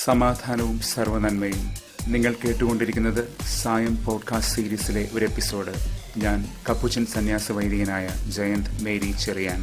സമാധാനവും സർവനന്മയും നിങ്ങൾ കേട്ടുകൊണ്ടിരിക്കുന്നത് സായം പോഡ്കാസ്റ്റ് സീരീസിലെ ഒരു എപ്പിസോഡ് ഞാൻ കപ്പുച്ചൻ സന്യാസ വൈദികനായ ജയന്ത് മേരി ചെറിയാൻ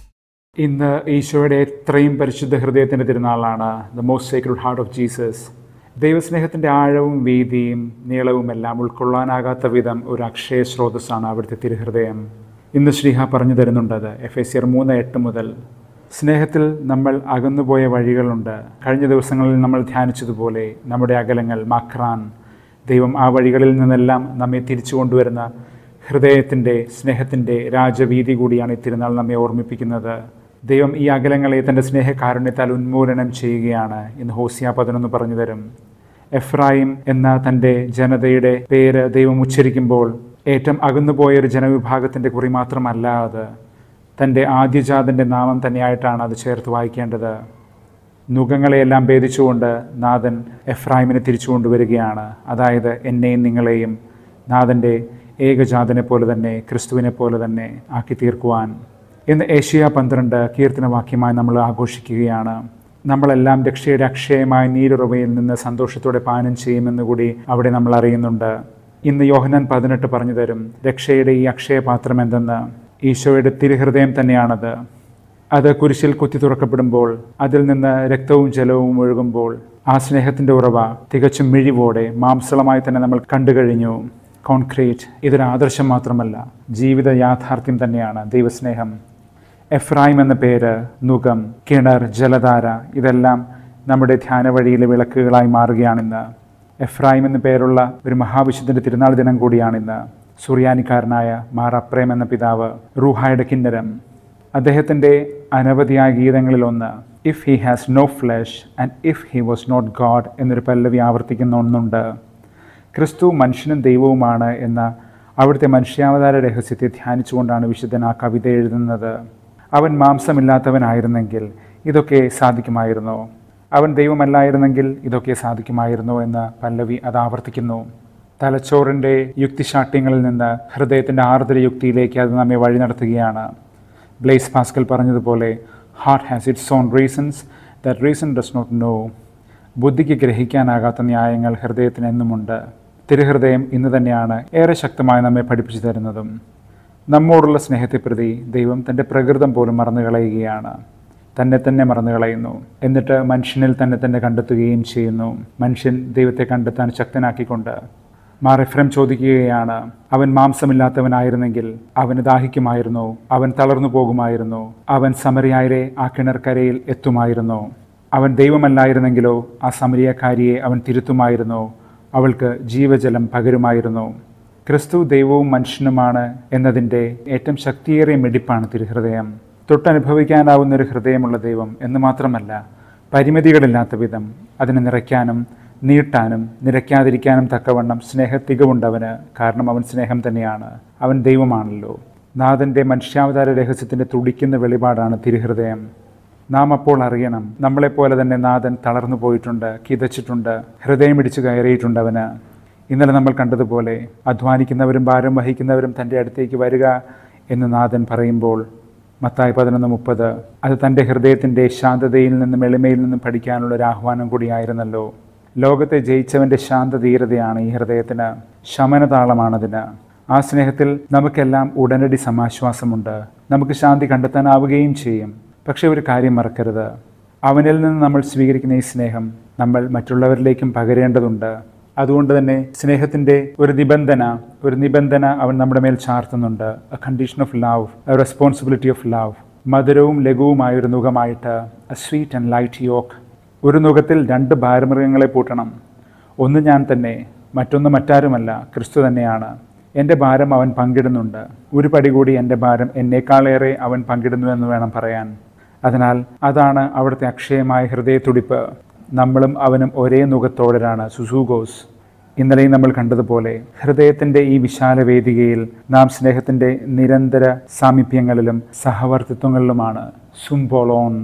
ഇന്ന് ഈശോയുടെ എത്രയും പരിശുദ്ധ ഹൃദയത്തിൻ്റെ തിരുനാളാണ് the most sacred heart of Jesus ദൈവസ്നേഹത്തിൻ്റെ ആഴവും വീതിയും നീളവും എല്ലാം ഉൾക്കൊള്ളാനാകാത്ത വിധം ഒരു അക്ഷയ സ്രോതസ്സാണ് അവിടുത്തെ തിരുഹൃദയം ഇന്ന് ശ്രീഹ പറഞ്ഞു തരുന്നുണ്ടത് എഫ് എസ് സിയർ മൂന്ന് എട്ട് മുതൽ സ്നേഹത്തിൽ നമ്മൾ അകന്നുപോയ വഴികളുണ്ട് കഴിഞ്ഞ ദിവസങ്ങളിൽ നമ്മൾ ധ്യാനിച്ചതുപോലെ നമ്മുടെ അകലങ്ങൾ മക്രാൻ ദൈവം ആ വഴികളിൽ നിന്നെല്ലാം നമ്മെ തിരിച്ചു കൊണ്ടുവരുന്ന ഹൃദയത്തിൻ്റെ സ്നേഹത്തിൻ്റെ രാജവീതി കൂടിയാണ് ഈ തിരുനാൾ നമ്മെ ഓർമ്മിപ്പിക്കുന്നത് ദൈവം ഈ അകലങ്ങളെ തൻ്റെ സ്നേഹകാരുണ്യത്താൽ ഉന്മൂലനം ചെയ്യുകയാണ് ഇന്ന് ഹോസിയ പതിനൊന്ന് പറഞ്ഞു തരും എഫ്രായിം എന്ന തൻ്റെ ജനതയുടെ പേര് ദൈവം ഉച്ചരിക്കുമ്പോൾ ഏറ്റവും അകന്നുപോയ ഒരു ജനവിഭാഗത്തിൻ്റെ കുറി മാത്രമല്ല അത് തൻ്റെ ആദ്യജാതൻ്റെ നാമം തന്നെയായിട്ടാണ് അത് ചേർത്ത് വായിക്കേണ്ടത് നുഖങ്ങളെയെല്ലാം ഭേദിച്ചുകൊണ്ട് നാഥൻ എഫ്രായിമിനെ തിരിച്ചു കൊണ്ടുവരികയാണ് അതായത് എന്നെയും നിങ്ങളെയും നാഥൻ്റെ ഏകജാതനെ പോലെ തന്നെ ക്രിസ്തുവിനെ പോലെ തന്നെ ആക്കി തീർക്കുവാൻ ഇന്ന് ഏഷ്യ പന്ത്രണ്ട് കീർത്തനവാക്യമായി നമ്മൾ ആഘോഷിക്കുകയാണ് നമ്മളെല്ലാം രക്ഷയുടെ അക്ഷയമായ നീരുറവയിൽ നിന്ന് സന്തോഷത്തോടെ പാനം ചെയ്യുമെന്ന് കൂടി അവിടെ നമ്മൾ അറിയുന്നുണ്ട് ഇന്ന് യോഹനാൻ പതിനെട്ട് പറഞ്ഞു തരും രക്ഷയുടെ ഈ അക്ഷയപാത്രം എന്തെന്ന് ഈശോയുടെ തിരുഹൃദയം തന്നെയാണത് അത് കുരിശിൽ കുത്തി തുറക്കപ്പെടുമ്പോൾ അതിൽ നിന്ന് രക്തവും ജലവും ഒഴുകുമ്പോൾ ആ സ്നേഹത്തിൻ്റെ ഉറവ തികച്ചും മിഴിവോടെ മാംസളമായി തന്നെ നമ്മൾ കണ്ടു കഴിഞ്ഞു കോൺക്രീറ്റ് ഇതൊരു ആദർശം മാത്രമല്ല ജീവിത യാഥാർത്ഥ്യം തന്നെയാണ് ദൈവസ്നേഹം എഫ്രായിം എന്ന പേര് നുകം കിണർ ജലധാര ഇതെല്ലാം നമ്മുടെ ധ്യാന വഴിയിലെ വിളക്കുകളായി മാറുകയാണിന്ന് എഫ്രായിം എന്ന പേരുള്ള ഒരു മഹാവിശുദ്ധൻ്റെ തിരുനാൾ ദിനം കൂടിയാണിന്ന് സുറിയാനിക്കാരനായ മാർ അപ്രേം എന്ന പിതാവ് റൂഹായുടെ കിന്നരം അദ്ദേഹത്തിൻ്റെ അനവധിയായ ഗീതങ്ങളിലൊന്ന് if he has no flesh and if he was not God എന്നൊരു പല്ലവി ആവർത്തിക്കുന്ന ഒന്നുണ്ട് ക്രിസ്തു മനുഷ്യനും ദൈവവുമാണ് എന്ന അവിടുത്തെ മനുഷ്യാവതാര രഹസ്യത്തെ ധ്യാനിച്ചുകൊണ്ടാണ് വിശുദ്ധൻ ആ കവിത എഴുതുന്നത് അവൻ മാംസമില്ലാത്തവനായിരുന്നെങ്കിൽ ഇതൊക്കെ സാധിക്കുമായിരുന്നോ അവൻ ദൈവമല്ലായിരുന്നെങ്കിൽ ഇതൊക്കെ സാധിക്കുമായിരുന്നോ എന്ന് പല്ലവി അത് ആവർത്തിക്കുന്നു തലച്ചോറിൻ്റെ യുക്തിശാഠ്യങ്ങളിൽ നിന്ന് ഹൃദയത്തിൻ്റെ ആർദ്ര യുക്തിയിലേക്ക് അത് നമ്മെ വഴി നടത്തുകയാണ് ബ്ലേസ് പാസ്കൽ പറഞ്ഞതുപോലെ heart has its own reasons that reason does not know ബുദ്ധിക്ക് ഗ്രഹിക്കാനാകാത്ത ന്യായങ്ങൾ ഹൃദയത്തിന് എന്നുമുണ്ട് തിരുഹൃദയം ഇന്ന് തന്നെയാണ് ഏറെ ശക്തമായി നമ്മെ പഠിപ്പിച്ചു തരുന്നതും നമ്മോടുള്ള സ്നേഹത്തെ പ്രതി ദൈവം തൻ്റെ പ്രകൃതം പോലും മറന്നു കളയുകയാണ് തന്നെ തന്നെ മറന്നു കളയുന്നു എന്നിട്ട് മനുഷ്യനിൽ തന്നെ തന്നെ കണ്ടെത്തുകയും ചെയ്യുന്നു മനുഷ്യൻ ദൈവത്തെ കണ്ടെത്താൻ ശക്തനാക്കിക്കൊണ്ട് മാറിഫ്രം ചോദിക്കുകയാണ് അവൻ മാംസമില്ലാത്തവനായിരുന്നെങ്കിൽ അവന് ദാഹിക്കുമായിരുന്നു അവൻ തളർന്നു പോകുമായിരുന്നു അവൻ സമരിയായരെ ആ കിണർക്കരയിൽ എത്തുമായിരുന്നു അവൻ ദൈവമല്ലായിരുന്നെങ്കിലോ ആ സമരിയക്കാരിയെ അവൻ തിരുത്തുമായിരുന്നു അവൾക്ക് ജീവജലം പകരുമായിരുന്നു ക്രിസ്തു ദൈവവും മനുഷ്യനുമാണ് എന്നതിൻ്റെ ഏറ്റവും ശക്തിയേറിയ മിടിപ്പാണ് തിരുഹൃദയം തൊട്ടനുഭവിക്കാനാവുന്ന ഒരു ഹൃദയമുള്ള ദൈവം എന്ന് മാത്രമല്ല പരിമിതികളില്ലാത്ത വിധം അതിനെ നിറയ്ക്കാനും നീട്ടാനും നിരയ്ക്കാതിരിക്കാനും തക്കവണ്ണം സ്നേഹത്തികവുണ്ടവന് കാരണം അവൻ സ്നേഹം തന്നെയാണ് അവൻ ദൈവമാണല്ലോ നാഥൻ്റെ മനുഷ്യാവതാര രഹസ്യത്തിൻ്റെ തുടിക്കുന്ന വെളിപാടാണ് തിരുഹൃദയം നാം അപ്പോൾ അറിയണം നമ്മളെപ്പോലെ തന്നെ നാഥൻ തളർന്നു പോയിട്ടുണ്ട് കിതച്ചിട്ടുണ്ട് ഹൃദയമിടിച്ചു കയറിയിട്ടുണ്ട് അവന് ഇന്നലെ നമ്മൾ കണ്ടതുപോലെ അധ്വാനിക്കുന്നവരും ഭാരം വഹിക്കുന്നവരും തൻ്റെ അടുത്തേക്ക് വരിക എന്ന് നാഥൻ പറയുമ്പോൾ മത്തായി പതിനൊന്ന് മുപ്പത് അത് തൻ്റെ ഹൃദയത്തിൻ്റെ ശാന്തതയിൽ നിന്നും എളിമയിൽ നിന്നും പഠിക്കാനുള്ള ഒരു ആഹ്വാനം കൂടിയായിരുന്നല്ലോ ലോകത്തെ ജയിച്ചവൻ്റെ ശാന്തധീരതയാണ് ഈ ഹൃദയത്തിന് ശമനതാളമാണതിന് ആ സ്നേഹത്തിൽ നമുക്കെല്ലാം ഉടനടി സമാശ്വാസമുണ്ട് നമുക്ക് ശാന്തി കണ്ടെത്താനാവുകയും ചെയ്യും പക്ഷെ ഒരു കാര്യം മറക്കരുത് അവനിൽ നിന്ന് നമ്മൾ സ്വീകരിക്കുന്ന ഈ സ്നേഹം നമ്മൾ മറ്റുള്ളവരിലേക്കും പകരേണ്ടതുണ്ട് അതുകൊണ്ട് തന്നെ സ്നേഹത്തിൻ്റെ ഒരു നിബന്ധന ഒരു നിബന്ധന അവൻ നമ്മുടെ മേൽ ചാർത്തുന്നുണ്ട് a condition of love a responsibility of love മധുരവും ലഘുവുമായ ഒരു നുഖമായിട്ട് a sweet and light yoke ഒരു നുഖത്തിൽ രണ്ട് ഭാരമൃഗങ്ങളെ പൂട്ടണം ഒന്ന് ഞാൻ തന്നെ മറ്റൊന്ന് മറ്റാരുമല്ല ക്രിസ്തു തന്നെയാണ് എൻ്റെ ഭാരം അവൻ പങ്കിടുന്നുണ്ട് ഒരു പടി കൂടി എൻ്റെ ഭാരം എന്നേക്കാളേറെ അവൻ പങ്കിടുന്നു എന്ന് വേണം പറയാൻ അതിനാൽ അതാണ് അവിടുത്തെ അക്ഷയമായ ഹൃദയത്തുടിപ്പ് നമ്മളും അവനും ഒരേ നുഖത്തോടരാണ് സുസൂഗോസ് ഇന്നലെയും നമ്മൾ കണ്ടതുപോലെ ഹൃദയത്തിൻ്റെ ഈ വിശാല വേദികയിൽ നാം സ്നേഹത്തിൻ്റെ നിരന്തര സാമീപ്യങ്ങളിലും സഹവർത്തിത്വങ്ങളിലുമാണ് സുംബോളോൺ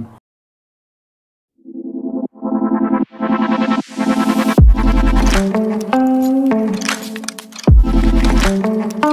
thank you